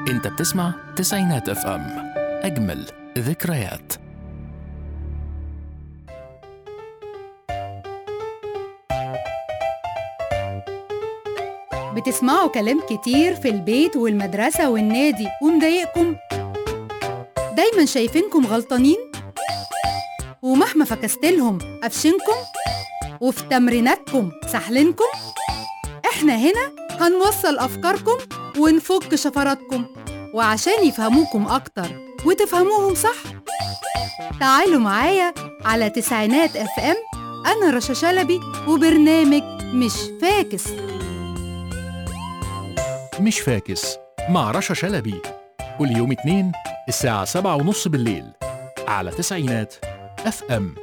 انت بتسمع تسعينات اف ام اجمل ذكريات بتسمعوا كلام كتير في البيت والمدرسة والنادي ومضايقكم دايما شايفينكم غلطانين ومهما فكستلهم قفشنكم وفي تمريناتكم سحلنكم احنا هنا هنوصل أفكاركم ونفك شفراتكم وعشان يفهموكم أكتر وتفهموهم صح تعالوا معايا على تسعينات اف ام أنا رشا شلبي وبرنامج مش فاكس مش فاكس مع رشا شلبي كل يوم اتنين الساعة سبعة ونص بالليل على تسعينات اف ام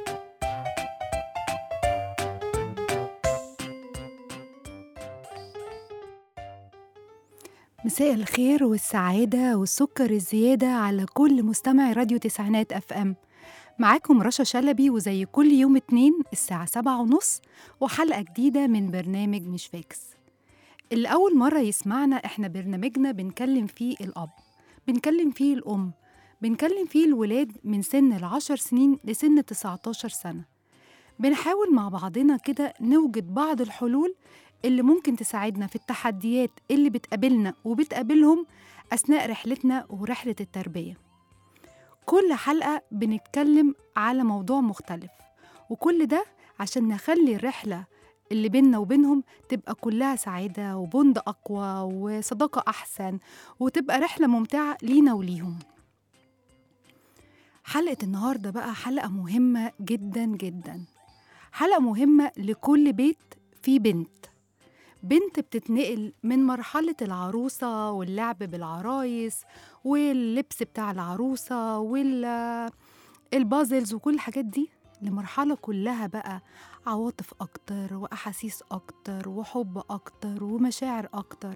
مساء الخير والسعادة والسكر الزيادة على كل مستمع راديو تسعينات اف ام معاكم رشا شلبي وزي كل يوم اتنين الساعة سبعة ونص وحلقة جديدة من برنامج مش فاكس اللي أول مرة يسمعنا إحنا برنامجنا بنكلم فيه الأب بنكلم فيه الأم بنكلم فيه الولاد من سن العشر سنين لسن 19 سنة بنحاول مع بعضنا كده نوجد بعض الحلول اللي ممكن تساعدنا في التحديات اللي بتقابلنا وبتقابلهم أثناء رحلتنا ورحلة التربية كل حلقة بنتكلم على موضوع مختلف وكل ده عشان نخلي الرحلة اللي بيننا وبينهم تبقى كلها سعادة وبند أقوى وصداقة أحسن وتبقى رحلة ممتعة لينا وليهم حلقة النهاردة بقى حلقة مهمة جدا جدا حلقة مهمة لكل بيت فيه بنت بنت بتتنقل من مرحلة العروسة واللعب بالعرايس واللبس بتاع العروسة والبازلز وكل الحاجات دي لمرحلة كلها بقى عواطف أكتر وأحاسيس أكتر وحب أكتر ومشاعر أكتر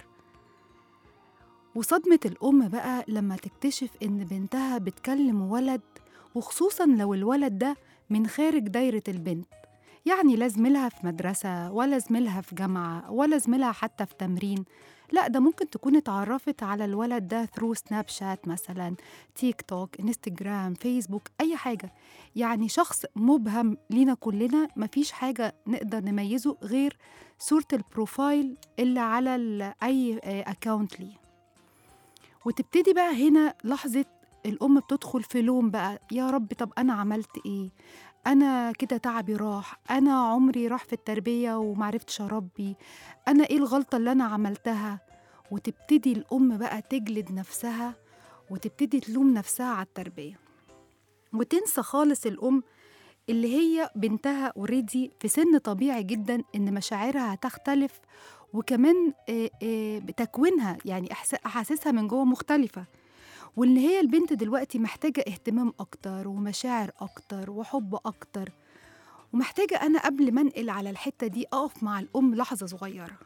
وصدمة الأم بقى لما تكتشف إن بنتها بتكلم ولد وخصوصا لو الولد ده من خارج دايرة البنت يعني لا زميلها في مدرسة ولا زميلها في جامعة ولا زميلها حتى في تمرين لا ده ممكن تكون اتعرفت على الولد ده ثرو سناب شات مثلا تيك توك انستجرام فيسبوك أي حاجة يعني شخص مبهم لينا كلنا مفيش حاجة نقدر نميزه غير صورة البروفايل اللي على ال- أي أكاونت ليه وتبتدي بقى هنا لحظة الأم بتدخل في لوم بقى يا رب طب أنا عملت إيه أنا كده تعبي راح أنا عمري راح في التربية ومعرفتش أربي أنا إيه الغلطة اللي أنا عملتها وتبتدي الأم بقى تجلد نفسها وتبتدي تلوم نفسها على التربية وتنسى خالص الأم اللي هي بنتها اوريدي في سن طبيعي جدا ان مشاعرها هتختلف وكمان آه، آه، تكوينها يعني إحسا- احاسيسها من جوه مختلفه وان هي البنت دلوقتي محتاجه اهتمام اكتر ومشاعر اكتر وحب اكتر ومحتاجه انا قبل ما انقل على الحته دي اقف مع الام لحظه صغيره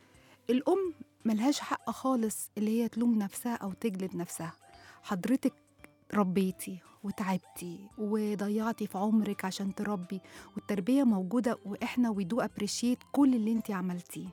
الام ملهاش حق خالص اللي هي تلوم نفسها او تجلد نفسها حضرتك ربيتي وتعبتي وضيعتي في عمرك عشان تربي والتربية موجودة وإحنا ويدو أبريشيت كل اللي انتي عملتيه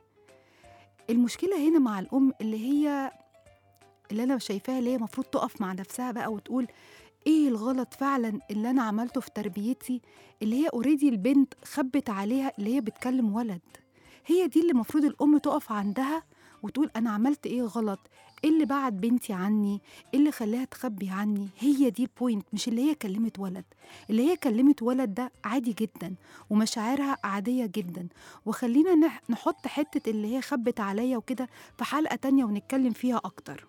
المشكلة هنا مع الأم اللي هي اللي أنا شايفاها اللي هي المفروض تقف مع نفسها بقى وتقول إيه الغلط فعلا اللي أنا عملته في تربيتي اللي هي أوريدي البنت خبت عليها اللي هي بتكلم ولد هي دي اللي المفروض الأم تقف عندها وتقول أنا عملت إيه غلط إيه اللي بعد بنتي عني إيه اللي خلاها تخبي عني هي دي البوينت مش اللي هي كلمت ولد اللي هي كلمت ولد ده عادي جدا ومشاعرها عادية جدا وخلينا نح- نحط حتة اللي هي خبت عليا وكده في حلقة تانية ونتكلم فيها أكتر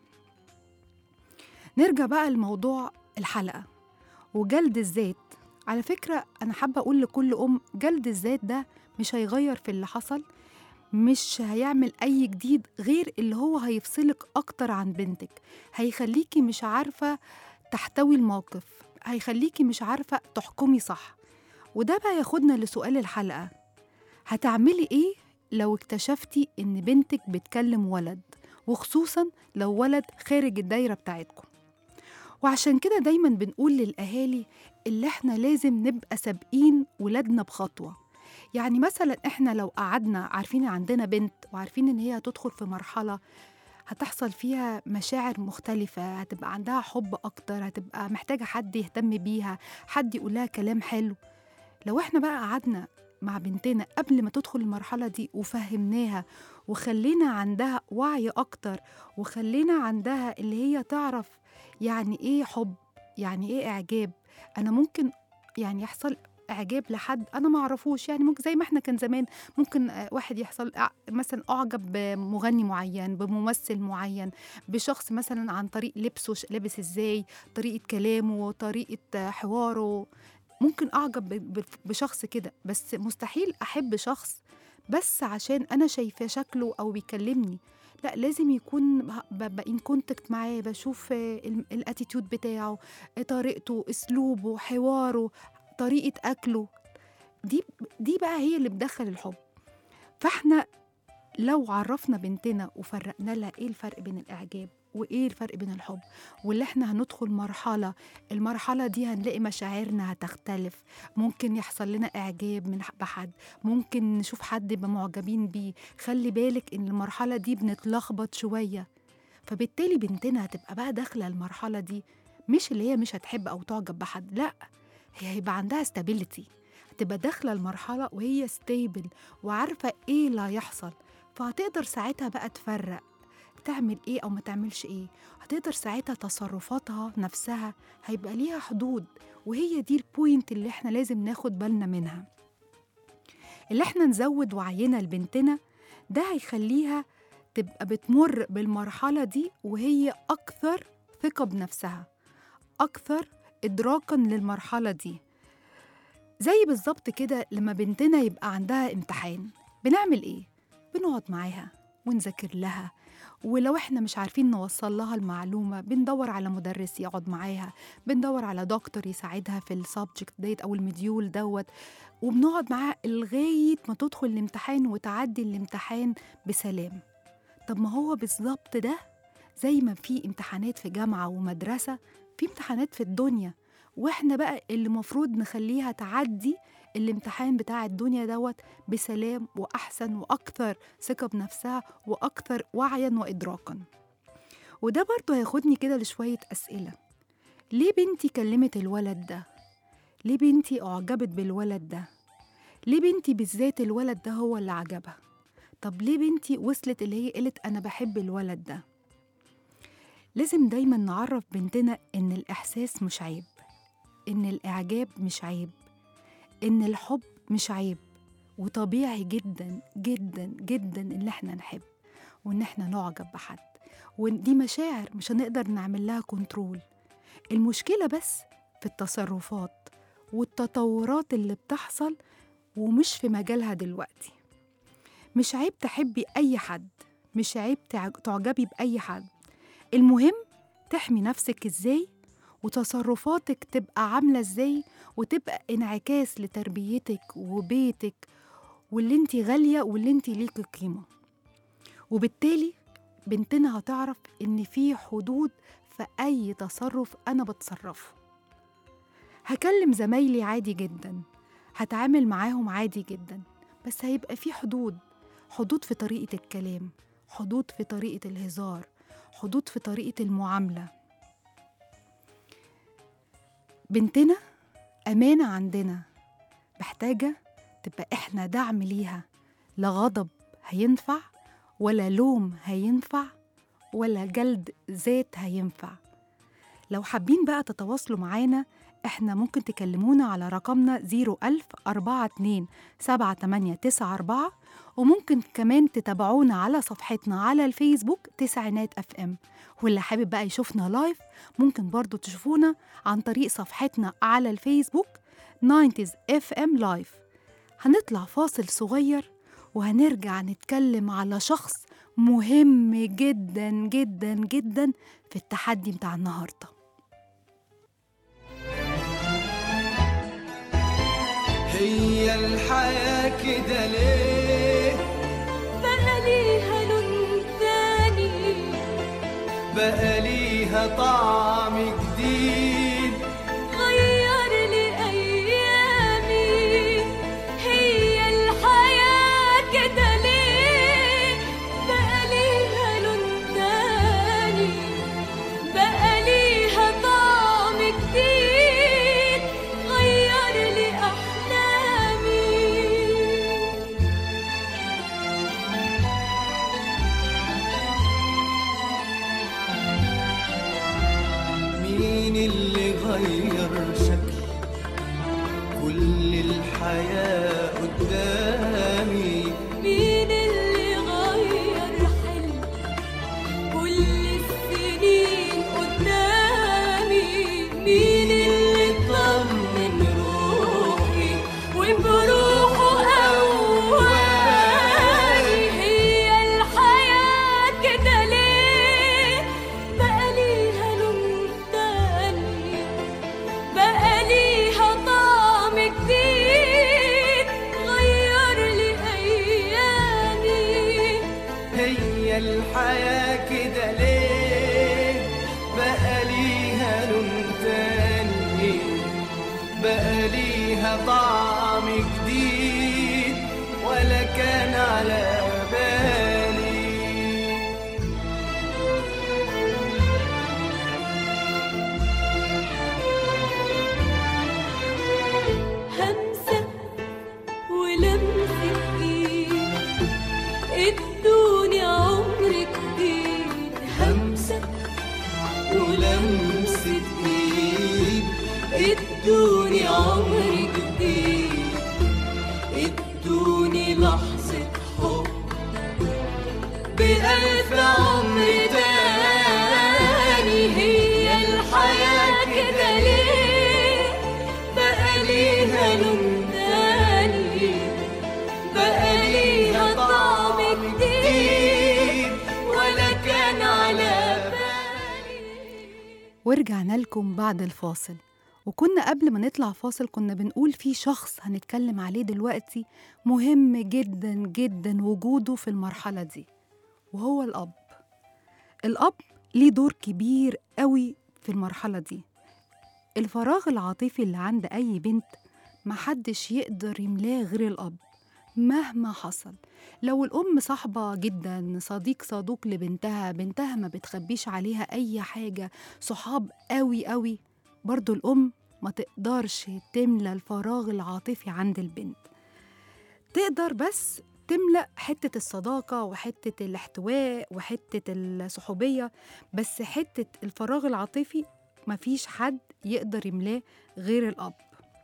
نرجع بقى لموضوع الحلقة وجلد الذات على فكرة أنا حابة أقول لكل أم جلد الذات ده مش هيغير في اللي حصل مش هيعمل أي جديد غير اللي هو هيفصلك أكتر عن بنتك هيخليكي مش عارفة تحتوي الموقف هيخليكي مش عارفة تحكمي صح وده بقى ياخدنا لسؤال الحلقة هتعملي إيه لو اكتشفتي إن بنتك بتكلم ولد وخصوصا لو ولد خارج الدايرة بتاعتكم وعشان كده دايما بنقول للأهالي اللي احنا لازم نبقى سابقين ولادنا بخطوة يعني مثلا احنا لو قعدنا عارفين عندنا بنت وعارفين ان هي هتدخل في مرحلة هتحصل فيها مشاعر مختلفة هتبقى عندها حب أكتر هتبقى محتاجة حد يهتم بيها حد يقولها كلام حلو لو احنا بقى قعدنا مع بنتنا قبل ما تدخل المرحلة دي وفهمناها وخلينا عندها وعي أكتر وخلينا عندها اللي هي تعرف يعني إيه حب يعني إيه إعجاب أنا ممكن يعني يحصل إعجاب لحد أنا ما أعرفوش يعني ممكن زي ما إحنا كان زمان ممكن آه، واحد يحصل أع- مثلا أعجب بمغني معين بممثل معين بشخص مثلا عن طريق لبسه ش- لابس إزاي طريقة كلامه طريقة آه، حواره ممكن أعجب ب- ب- بشخص كده بس مستحيل أحب شخص بس عشان أنا شايفاه شكله أو بيكلمني لا لازم يكون ان كونتاكت معاه بشوف الاتيتيود بتاعه آه، طريقته اسلوبه حواره طريقه اكله دي دي بقى هي اللي بتدخل الحب فاحنا لو عرفنا بنتنا وفرقنا لها ايه الفرق بين الاعجاب وايه الفرق بين الحب واللي احنا هندخل مرحله المرحله دي هنلاقي مشاعرنا هتختلف ممكن يحصل لنا اعجاب من بحد ممكن نشوف حد يبقى معجبين بيه خلي بالك ان المرحله دي بنتلخبط شويه فبالتالي بنتنا هتبقى بقى داخله المرحله دي مش اللي هي مش هتحب او تعجب بحد لا هي هيبقى عندها stability هتبقى داخله المرحله وهي ستيبل وعارفه ايه اللي هيحصل فهتقدر ساعتها بقى تفرق تعمل ايه او ما تعملش ايه هتقدر ساعتها تصرفاتها نفسها هيبقى ليها حدود وهي دي البوينت اللي احنا لازم ناخد بالنا منها اللي احنا نزود وعينا لبنتنا ده هيخليها تبقى بتمر بالمرحلة دي وهي أكثر ثقة بنفسها أكثر إدراكا للمرحلة دي زي بالظبط كده لما بنتنا يبقى عندها امتحان بنعمل إيه؟ بنقعد معاها ونذاكر لها ولو احنا مش عارفين نوصل لها المعلومة بندور على مدرس يقعد معاها بندور على دكتور يساعدها في السبجكت ديت أو المديول دوت وبنقعد معاها لغاية ما تدخل الامتحان وتعدي الامتحان بسلام طب ما هو بالظبط ده زي ما في امتحانات في جامعة ومدرسة في امتحانات في الدنيا واحنا بقى اللي مفروض نخليها تعدي الامتحان بتاع الدنيا دوت بسلام وأحسن وأكثر ثقة بنفسها وأكثر وعيا وإدراكا وده برضه هياخدني كده لشوية أسئلة ليه بنتي كلمت الولد ده؟ ليه بنتي أعجبت بالولد ده؟ ليه بنتي بالذات الولد ده هو اللي عجبها؟ طب ليه بنتي وصلت اللي هي قالت أنا بحب الولد ده؟ لازم دايما نعرف بنتنا إن الإحساس مش عيب إن الإعجاب مش عيب إن الحب مش عيب وطبيعي جدا جدا جدا إن إحنا نحب وإن إحنا نعجب بحد ودي مشاعر مش هنقدر نعمل لها كنترول المشكلة بس في التصرفات والتطورات اللي بتحصل ومش في مجالها دلوقتي مش عيب تحبي أي حد مش عيب تعج- تعجبي بأي حد المهم تحمي نفسك إزاي وتصرفاتك تبقى عاملة إزاي وتبقى انعكاس لتربيتك وبيتك واللي انت غالية واللي انت ليكي قيمة وبالتالي بنتنا هتعرف إن في حدود في أي تصرف أنا بتصرفه هكلم زمايلي عادي جدا هتعامل معاهم عادي جدا بس هيبقى في حدود حدود في طريقة الكلام حدود في طريقة الهزار حدود في طريقة المعاملة بنتنا أمانة عندنا محتاجة تبقى إحنا دعم ليها لا غضب هينفع ولا لوم هينفع ولا جلد ذات هينفع لو حابين بقى تتواصلوا معانا احنا ممكن تكلمونا على رقمنا 01000 42 7894 وممكن كمان تتابعونا على صفحتنا على الفيسبوك تسعينات اف ام واللي حابب بقى يشوفنا لايف ممكن برضو تشوفونا عن طريق صفحتنا على الفيسبوك 90s اف ام لايف هنطلع فاصل صغير وهنرجع نتكلم على شخص مهم جدا جدا جدا في التحدي بتاع النهارده هي الحياة كده ليه بقى ليها لون تاني بقى ليها طعم جديد غير لي أيامي هي الحياة كده ليه بقى ليها لون تاني الحياة كده ليه بقى ليها لون تاني بقى ليها طعم جديد ولا كان على بالي همسة ولمسة ايد ادوني عمر جديد همسة ولمسة ايد ادوني عمر جديد ادوني لحظة حب بألف عمر تاني هي الحياة كده ليه بقى ليها لون تاني بقى ليها طعم جديد ولا كان على بالي ورجعنا لكم بعد الفاصل وكنا قبل ما نطلع فاصل كنا بنقول في شخص هنتكلم عليه دلوقتي مهم جدا جدا وجوده في المرحلة دي وهو الأب الأب ليه دور كبير قوي في المرحلة دي الفراغ العاطفي اللي عند أي بنت محدش يقدر يملاه غير الأب مهما حصل لو الأم صاحبة جدا صديق صدوق لبنتها بنتها ما بتخبيش عليها أي حاجة صحاب قوي قوي برضو الأم ما تقدرش تملى الفراغ العاطفي عند البنت تقدر بس تملأ حتة الصداقة وحتة الاحتواء وحتة الصحوبية بس حتة الفراغ العاطفي مفيش حد يقدر يملاه غير الأب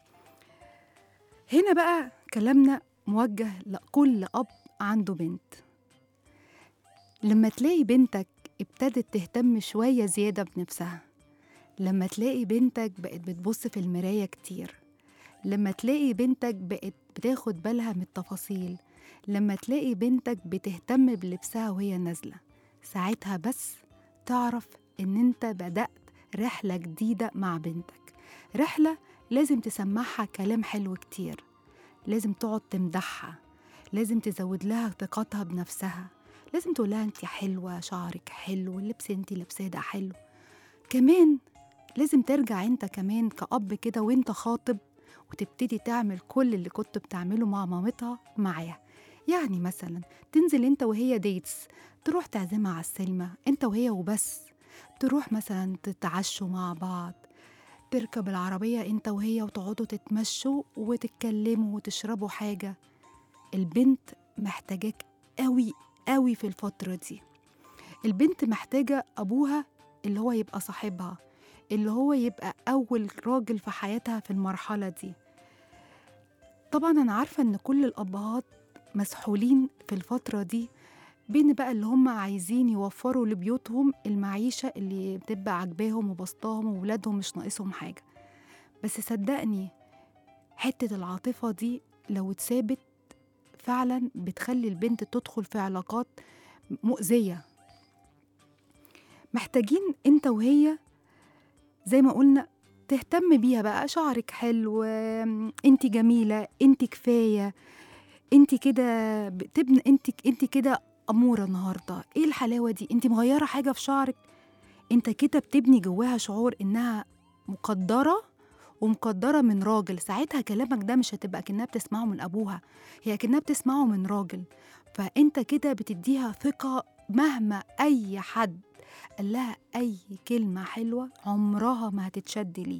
هنا بقى كلامنا موجه لكل أب عنده بنت لما تلاقي بنتك ابتدت تهتم شوية زيادة بنفسها لما تلاقي بنتك بقت بتبص في المراية كتير لما تلاقي بنتك بقت بتاخد بالها من التفاصيل لما تلاقي بنتك بتهتم بلبسها وهي نازلة ساعتها بس تعرف إن أنت بدأت رحلة جديدة مع بنتك رحلة لازم تسمعها كلام حلو كتير لازم تقعد تمدحها لازم تزود لها ثقتها بنفسها لازم تقول لها انت حلوة شعرك حلو اللبس انت لابساه ده حلو كمان لازم ترجع انت كمان كأب كده وانت خاطب وتبتدي تعمل كل اللي كنت بتعمله مع مامتها معاها يعني مثلا تنزل انت وهي ديتس تروح تعزمها على السينما انت وهي وبس تروح مثلا تتعشوا مع بعض تركب العربية انت وهي وتقعدوا تتمشوا وتتكلموا وتشربوا حاجة البنت محتاجاك قوي قوي في الفترة دي البنت محتاجة أبوها اللي هو يبقى صاحبها اللي هو يبقى أول راجل في حياتها في المرحلة دي طبعا أنا عارفة إن كل الأبهات مسحولين في الفترة دي بين بقى اللي هم عايزين يوفروا لبيوتهم المعيشة اللي بتبقى عجباهم وبسطاهم وولادهم مش ناقصهم حاجة بس صدقني حتة العاطفة دي لو اتثابت فعلا بتخلي البنت تدخل في علاقات مؤذية محتاجين انت وهي زي ما قلنا تهتم بيها بقى شعرك حلو انت جميلة انت كفاية انت كده بتبني انت انت كده أمورة النهاردة ايه الحلاوة دي انت مغيرة حاجة في شعرك انت كده بتبني جواها شعور انها مقدرة ومقدرة من راجل ساعتها كلامك ده مش هتبقى كأنها بتسمعه من أبوها هي كأنها بتسمعه من راجل فأنت كده بتديها ثقة مهما أي حد قال لها أي كلمة حلوة عمرها ما هتتشد ليه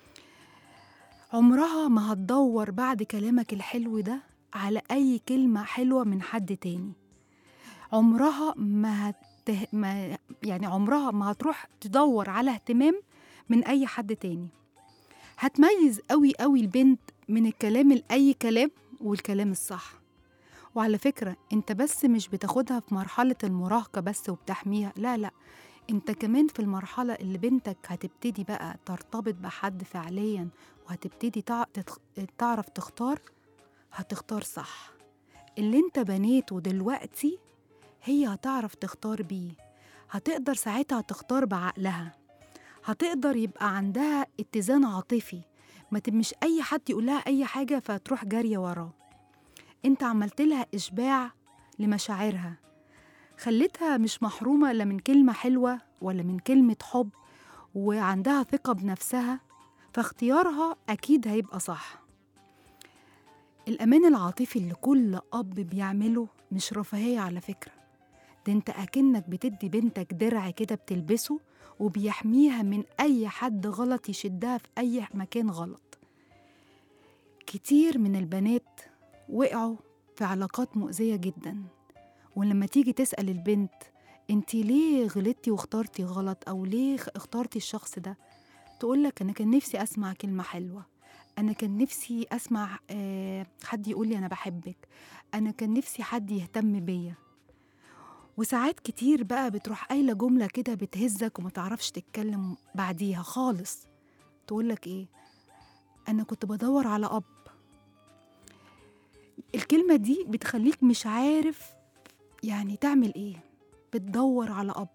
عمرها ما هتدور بعد كلامك الحلو ده على أي كلمة حلوة من حد تاني عمرها ما, هته... ما يعني عمرها ما هتروح تدور على اهتمام من أي حد تاني هتميز قوي قوي البنت من الكلام الأي كلام والكلام الصح وعلى فكرة انت بس مش بتاخدها في مرحلة المراهقة بس وبتحميها لا لا انت كمان في المرحلة اللي بنتك هتبتدي بقى ترتبط بحد فعليا وهتبتدي تع... تتخ... تعرف تختار هتختار صح اللي انت بنيته دلوقتي هي هتعرف تختار بيه هتقدر ساعتها تختار بعقلها هتقدر يبقى عندها اتزان عاطفي ما مش اي حد يقول لها اي حاجه فتروح جاريه وراه انت عملت لها اشباع لمشاعرها خلتها مش محرومة لا من كلمة حلوة ولا من كلمة حب وعندها ثقة بنفسها فاختيارها أكيد هيبقى صح الأمان العاطفي اللي كل أب بيعمله مش رفاهية على فكرة ده انت أكنك بتدي بنتك درع كده بتلبسه وبيحميها من أي حد غلط يشدها في أي مكان غلط كتير من البنات وقعوا في علاقات مؤذية جدا ولما تيجي تسأل البنت انتي ليه غلطتي واخترتي غلط أو ليه خ- اخترتي الشخص ده تقولك أنا كان نفسي أسمع كلمة حلوة أنا كان نفسي أسمع آه، حد يقولي أنا بحبك أنا كان نفسي حد يهتم بيا وساعات كتير بقى بتروح قايلة جملة كده بتهزك وما تعرفش تتكلم بعديها خالص تقولك إيه أنا كنت بدور على أب الكلمة دي بتخليك مش عارف يعني تعمل إيه بتدور على أب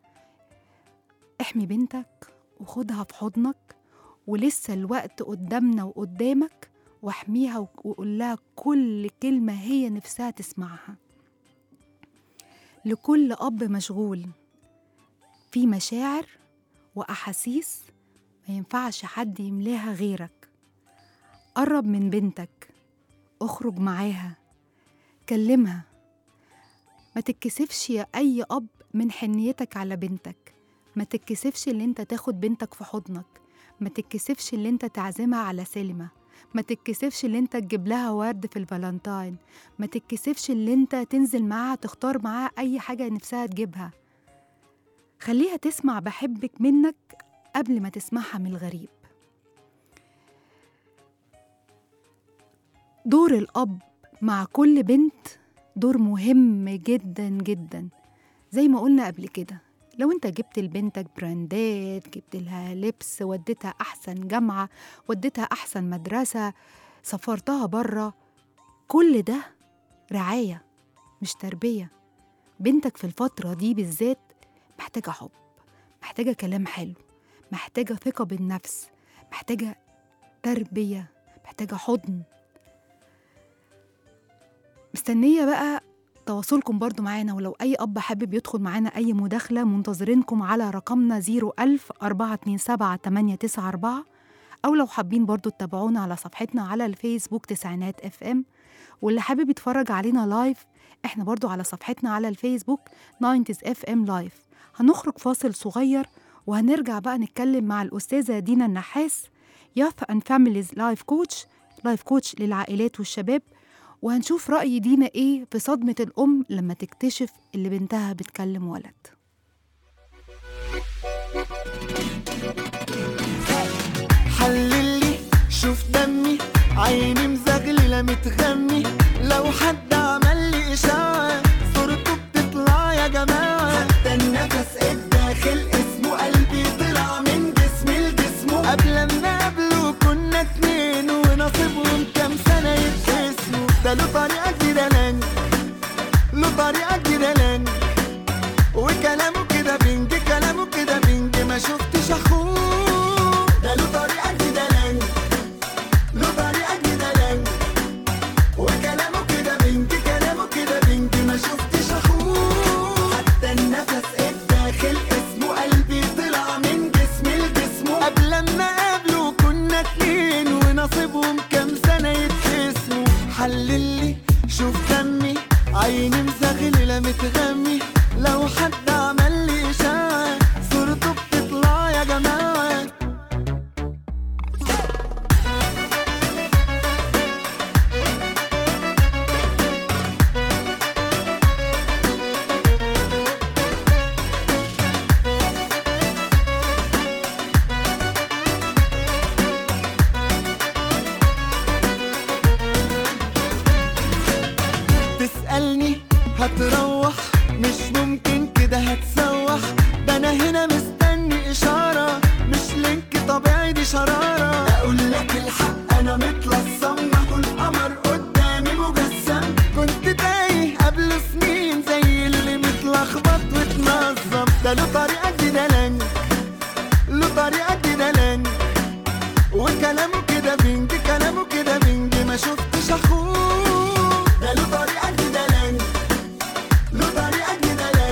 احمي بنتك وخدها في حضنك ولسه الوقت قدامنا وقدامك واحميها وقول لها كل كلمة هي نفسها تسمعها لكل أب مشغول في مشاعر وأحاسيس ما ينفعش حد يملاها غيرك قرب من بنتك اخرج معاها كلمها ما تتكسفش يا أي أب من حنيتك على بنتك ما تتكسفش اللي انت تاخد بنتك في حضنك ما تتكسفش اللي انت تعزمها على سينما ما تتكسفش اللي انت تجيب لها ورد في الفالنتاين ما تتكسفش اللي انت تنزل معاها تختار معاها اي حاجة نفسها تجيبها خليها تسمع بحبك منك قبل ما تسمعها من الغريب دور الأب مع كل بنت دور مهم جدا جدا زي ما قلنا قبل كده لو انت جبت لبنتك براندات جبت لها لبس وديتها احسن جامعه وديتها احسن مدرسه سفرتها بره كل ده رعايه مش تربيه بنتك في الفتره دي بالذات محتاجه حب محتاجه كلام حلو محتاجه ثقه بالنفس محتاجه تربيه محتاجه حضن مستنيه بقى تواصلكم برضو معانا ولو أي أب حابب يدخل معانا أي مداخلة منتظرينكم على رقمنا 01000 427 894 أو لو حابين برضو تتابعونا على صفحتنا على الفيسبوك تسعينات اف ام واللي حابب يتفرج علينا لايف احنا برضو على صفحتنا على الفيسبوك 90s اف ام لايف هنخرج فاصل صغير وهنرجع بقى نتكلم مع الأستاذة دينا النحاس ياث اند فاميليز لايف كوتش لايف كوتش للعائلات والشباب وهنشوف رأي دينا إيه في صدمة الأم لما تكتشف اللي بنتها بتكلم ولد حللي شوف دمي عيني مزغللة متغمي لو حد عمل لي إشاعة صورته بتطلع يا جماعة حتى النفس الداخل اسمه قلبي طلع من جسمي لجسمه قبل ما قبله كنا اتنين ونصيبهم كام سنة يتقسموا ده له طريقة جديدة لاني له طريقة جديدة لاني وكلامه كده بنج كلامه كده بنج ما شفتش اخوه ده له طريقة جديدة لاني له طريقة جديدة لاني وكلامه كده بنج كلامه كده بنج ما شفتش اخوه حتى النفس الداخل اسمه قلبي طلع من جسمي لجسمه قبل ما قابله كنا اتنين ونصيبهم كام سنة يتقسموا حللي شوف دمي عيني مزغللة متغمي لو حد عمل لي إشاعة صورته بتطلع يا جماعة تسألني هتروح مش ممكن كده هتسوح ده انا هنا مستني اشارة مش لينك طبيعي دي شرارة اقول لك الحق انا متلصم ما القمر قدامي مجسم كنت تايه قبل سنين زي اللي متلخبط وتنظم ده له طريقة جديدة لاني له طريقة جديدة لاني وكلامه كده بنج كلامه كده بنج ما شفتش اخوه ده له طريقة جديدة لاني له طريقة جديدة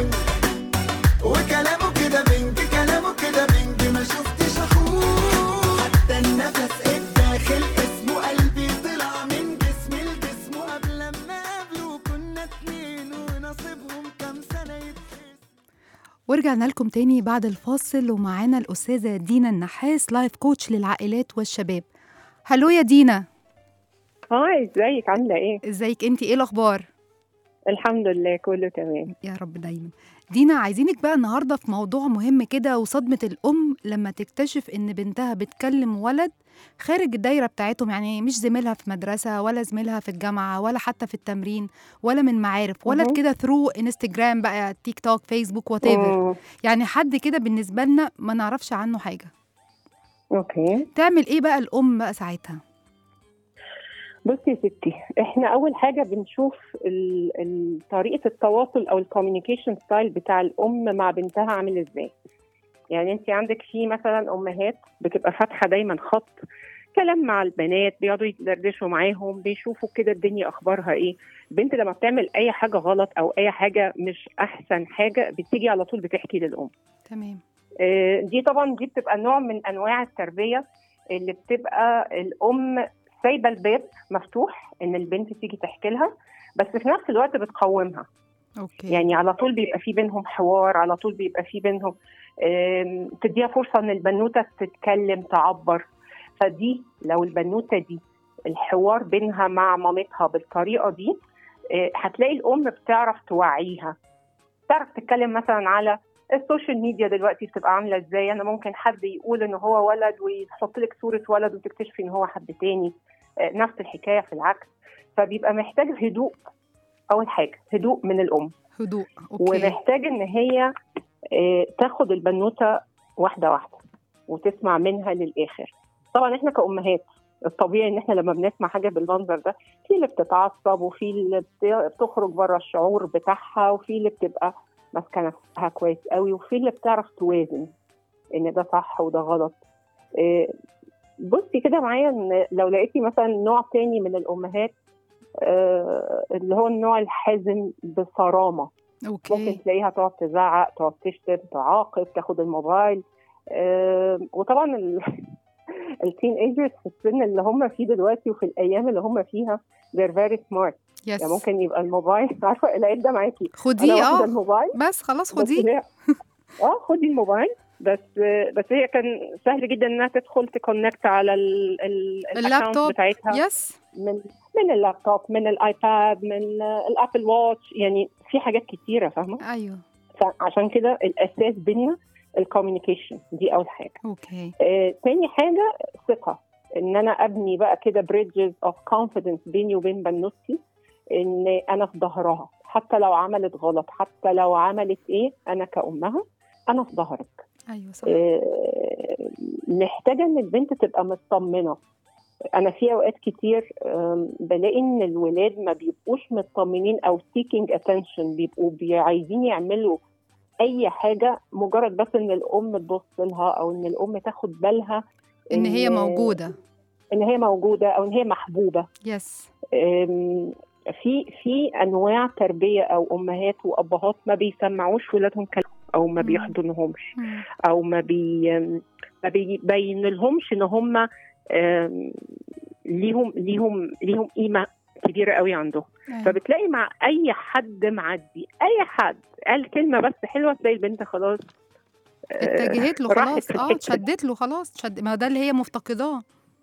ورجعنا لكم تاني بعد الفاصل ومعانا الأستاذة دينا النحاس لايف كوتش للعائلات والشباب هلو يا دينا هاي ازيك عاملة ايه؟ ازيك انتي ايه الأخبار؟ الحمد لله كله تمام يا رب دايما دينا عايزينك بقى النهاردة في موضوع مهم كده وصدمة الأم لما تكتشف إن بنتها بتكلم ولد خارج الدايرة بتاعتهم يعني مش زميلها في مدرسة ولا زميلها في الجامعة ولا حتى في التمرين ولا من معارف ولد مهم. كده ثرو انستجرام بقى تيك توك فيسبوك وات مم، يعني حد كده بالنسبة لنا ما نعرفش عنه حاجة اوكي تعمل ايه بقى الأم بقى ساعتها؟ بصي يا ستي احنا اول حاجة بنشوف ال- ال- طريقة التواصل او الكوميونيكيشن ستايل بتاع الام مع بنتها عامل ازاي يعني انت عندك في مثلا امهات بتبقى فاتحة دايما خط كلام مع البنات بيقعدوا يدردشوا معاهم بيشوفوا كده الدنيا اخبارها ايه البنت لما بتعمل اي حاجة غلط او اي حاجة مش احسن حاجة بتيجي على طول بتحكي للام تمام آه، دي طبعا دي بتبقى نوع من انواع التربيه اللي بتبقى الام سايبه الباب مفتوح ان البنت تيجي تحكي لها بس في نفس الوقت بتقومها اوكي يعني على طول بيبقى في بينهم حوار على طول بيبقى في بينهم آم، تديها فرصه ان البنوته تتكلم تعبر فدي لو البنوته دي الحوار بينها مع مامتها بالطريقه دي آه، هتلاقي الام بتعرف توعيها تعرف تتكلم مثلا على السوشيال ميديا دلوقتي بتبقى عامله ازاي انا ممكن حد يقول ان هو ولد ويحط لك صوره ولد وتكتشفي ان هو حد تاني آه، نفس الحكايه في العكس فبيبقى محتاج هدوء اول حاجه هدوء من الام هدوء اوكي ومحتاج ان هي آه، تاخد البنوته واحده واحده وتسمع منها للاخر طبعا احنا كامهات الطبيعي ان احنا لما بنسمع حاجه بالمنظر ده في اللي بتتعصب وفي اللي بت- بتخرج بره الشعور بتاعها وفي اللي بتبقى ماسكه نفسها كويس قوي وفي اللي بتعرف توازن ان ده صح وده غلط آه، بصي كده معايا ان لو لقيتي مثلا نوع تاني من الامهات آه، اللي هو النوع الحازم بصرامه ممكن اوكي تلاقيها تقعد تزعق تقعد تشتم تعاقب تاخد الموبايل آم، وطبعا ال... التين ايجرز في السن اللي هم فيه دلوقتي وفي الايام اللي هم فيها they're very smart يس يعني ممكن يبقى الموبايل عارفه العيد ده معاكي انا خديه واخده اه الموبايل بس خلاص بس خديه هي- اه خدي الموبايل بس بس هي كان سهل جدا انها تدخل تكونكت على ال ال اللابتوب. بتاعتها يس من من اللابتوب من الايباد من الابل واتش يعني في حاجات كتيره فاهمه ايوه فعشان كده الاساس بينا الكوميونيكيشن دي اول حاجه اوكي آه، تاني حاجه ثقه ان انا ابني بقى كده بريدجز اوف كونفيدنس بيني وبين بنوتي ان انا في ظهرها حتى لو عملت غلط حتى لو عملت ايه انا كامها انا في ظهرك ايوه صح آه، محتاجه ان البنت تبقى مطمنه انا في اوقات كتير آم، بلاقي ان الولاد ما بيبقوش مطمنين او seeking attention بيبقوا بي- عايزين يعملوا اي حاجه مجرد بس ان الام تبص لها او ان الام تاخد بالها ان هي موجوده ان هي موجوده او ان هي محبوبه يس أم، في في انواع تربيه او امهات وابهات ما بيسمعوش ولادهم كلام او ما مم. بيحضنهمش مم. او ما بي ما بيبين لهمش ان هم أم، ليهم ليهم ليهم قيمه كبيره قوي عندهم أيوة. فبتلاقي مع اي حد معدي اي حد قال كلمه بس حلوه تلاقي البنت خلاص آه، اتجهت له راحت خلاص في اه الحتة دي. اتشدت له خلاص تشد ما ده اللي هي مفتقداه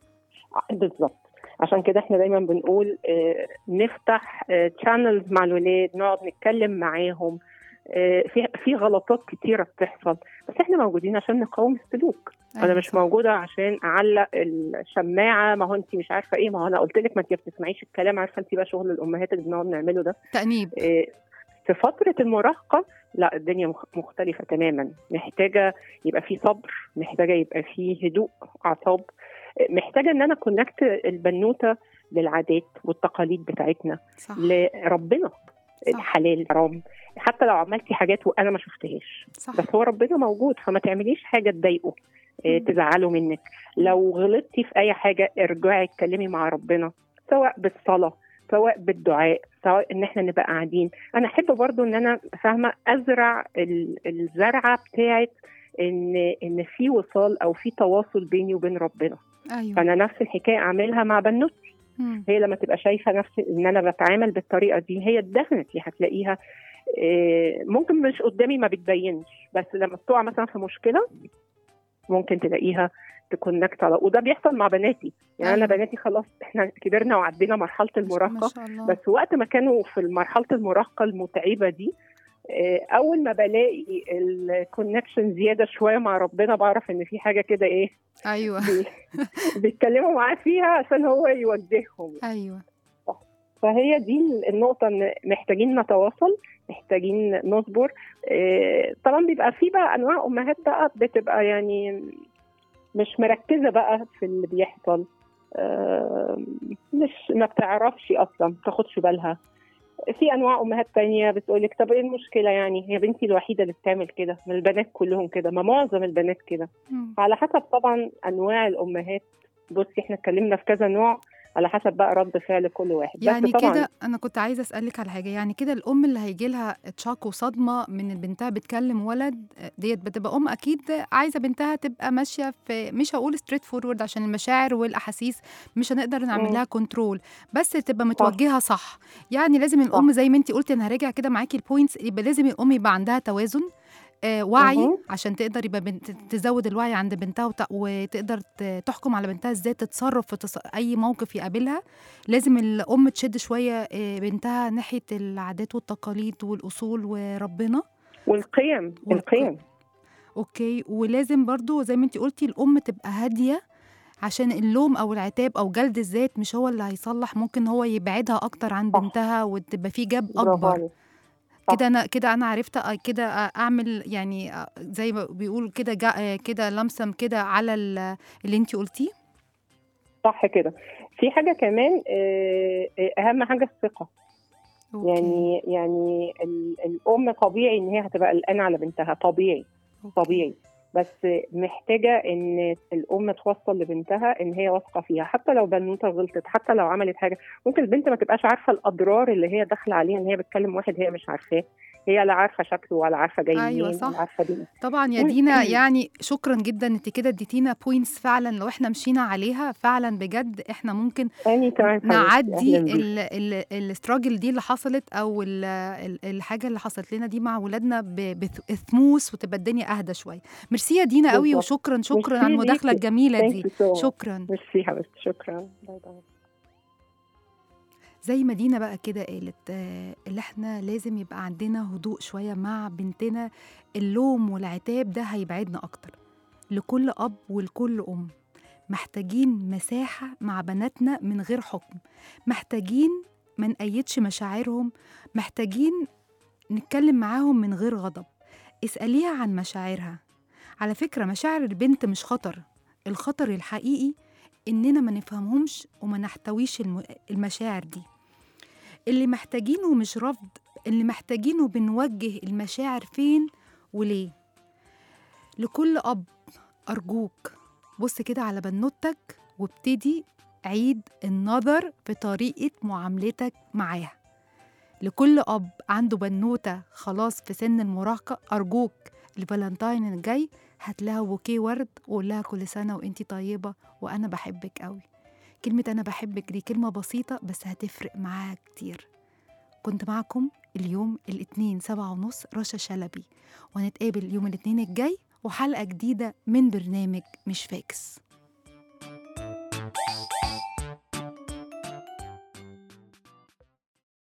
بالظبط عشان كده احنا دايما بنقول آه، نفتح تشانلز مع الولاد نقعد نتكلم معاهم آه، في في غلطات كتيره بتحصل بس احنا موجودين عشان نقاوم السلوك انا أيوة مش صح. موجوده عشان اعلق الشماعه ما هو انت مش عارفه ايه ما هو انا قلت لك ما انت بتسمعيش الكلام عارفه انت بقى شغل الامهات اللي بنقعد نعمله ده تأنيب آه، في فترة المراهقة لا الدنيا مخ- مختلفة تماما محتاجة يبقى في صبر محتاجة يبقى في هدوء أعصاب آه، محتاجة إن أنا كونكت البنوتة للعادات والتقاليد بتاعتنا صح لربنا صح الحلال حرام حتى لو عملتي حاجات وأنا ما شفتهاش صح بس هو ربنا موجود فما تعمليش حاجة تضايقه آه، مم. تزعله منك لو غلطتي في أي حاجة ارجعي اتكلمي مع ربنا سواء بالصلاة سواء بالدعاء سواء ان احنا نبقى قاعدين انا احب برضو ان انا فاهمه ازرع ال- الزرعه بتاعت ان ان في وصال او في تواصل بيني وبين ربنا ايوه فانا نفس الحكايه اعملها مع بنوتي مم. هي لما تبقى شايفه نفسي ان انا بتعامل بالطريقه دي هي ديفنتلي هتلاقيها إيه، ممكن مش قدامي ما بتبينش بس لما بتقع مثلا في مشكله ممكن تلاقيها تكونكت على وده بيحصل مع بناتي يعني انا أيوة. بناتي خلاص احنا كبرنا وعدينا مرحله ما المراهقه شاء الله بس وقت ما كانوا في مرحله المراهقه المتعبه دي آه، اول ما بلاقي الكونكشن زياده شويه مع ربنا بعرف ان في حاجه كده ايه ايوه بي- بيتكلموا معاه فيها عشان هو يوجههم ايوه فهي دي النقطة إن محتاجين نتواصل محتاجين نصبر إيه، طبعا بيبقى في بقى أنواع أمهات بقى بتبقى يعني مش مركزة بقى في اللي بيحصل آه، مش ما بتعرفش أصلا ما بتاخدش بالها في أنواع أمهات تانية بتقولك طب إيه المشكلة يعني هي بنتي الوحيدة اللي بتعمل كده ما البنات كلهم كده ما معظم البنات كده مم. على حسب طبعا انواع الامهات بصي احنا اتكلمنا في كذا نوع على حسب بقى رد فعل كل واحد بس يعني طبعا كده انا كنت عايزه اسالك على حاجه يعني كده الام اللي هيجي لها تشاك وصدمه من بنتها بتكلم ولد ديت بتبقى ام اكيد عايزه بنتها تبقى ماشيه في مش هقول ستريت فورورد عشان المشاعر والاحاسيس مش هنقدر نعمل مم. لها كنترول بس تبقى متوجهه صح يعني لازم الام زي ما انت قلتي انا هراجع كده معاكي البوينتس يبقى لازم الام يبقى عندها توازن آه، وعي مهم. عشان تقدر يبقى بنت تزود الوعي عند بنتها وت- وتقدر ت- تحكم على بنتها ازاي تتصرف في تص... اي موقف يقابلها لازم الام تشد شويه آه، بنتها ناحيه العادات والتقاليد والاصول وربنا والقيم والق- القيم اوكي ولازم برضو زي ما انت قلتي الام تبقى هاديه عشان اللوم او العتاب او جلد الذات مش هو اللي هيصلح ممكن هو يبعدها اكتر عن صح. بنتها وتبقى في جاب برافو اكبر عليك. صح. كده انا كده انا عرفت أ- كده أ- اعمل يعني أ- زي ما بيقولوا كده جا- كده لمسم كده على ال- اللي انت قلتيه صح كده في حاجه كمان آه، آه، اهم حاجه الثقه أوكي. يعني يعني ال- الام طبيعي ان هي هتبقى قلقانه على بنتها طبيعي أوكي. طبيعي بس محتاجه ان الام توصل لبنتها ان هي واثقه فيها حتى لو بنوته غلطت حتى لو عملت حاجه ممكن البنت ما تبقاش عارفه الاضرار اللي هي داخله عليها ان هي بتكلم واحد هي مش عارفاه هي لا عارفه شكله ولا عارفه جاي أيوة منين صح. ولا عارفه دي طبعا يا مم. دينا يعني شكرا جدا انت كده اديتينا بوينتس فعلا لو احنا مشينا عليها فعلا بجد احنا ممكن تاني كمان نعدي الاستراجل دي اللي حصلت او ال ال الحاجه اللي حصلت لنا دي مع ولادنا ب- بثموس وتبقى الدنيا اهدى شويه ميرسي يا دينا قوي بالظبط. وشكرا شكرا ميرسي على المداخله ليكي. الجميله دي شكرا شكرا ميرسي حبيبتي شكرا باي باي زي ما دينا بقى كده قالت آه، اللي احنا لازم يبقى عندنا هدوء شوية مع بنتنا اللوم والعتاب ده هيبعدنا أكتر لكل أب ولكل أم محتاجين مساحة مع بناتنا من غير حكم محتاجين ما نقيدش مشاعرهم محتاجين نتكلم معاهم من غير غضب اسأليها عن مشاعرها على فكرة مشاعر البنت مش خطر الخطر الحقيقي إننا ما نفهمهمش وما نحتويش الم- المشاعر دي اللي محتاجينه مش رفض اللي محتاجينه بنوجه المشاعر فين وليه لكل أب أرجوك بص كده على بنوتك وابتدي عيد النظر في طريقة معاملتك معاها لكل أب عنده بنوتة خلاص في سن المراهقة أرجوك الفالنتاين الجاي هات لها بوكيه ورد وقول لها كل سنة وانتي طيبة وأنا بحبك قوي كلمة أنا بحبك دي كلمة بسيطة بس هتفرق معاها كتير كنت معكم اليوم الاثنين سبعة ونص رشا شلبي وهنتقابل يوم الاثنين الجاي وحلقة جديدة من برنامج مش فاكس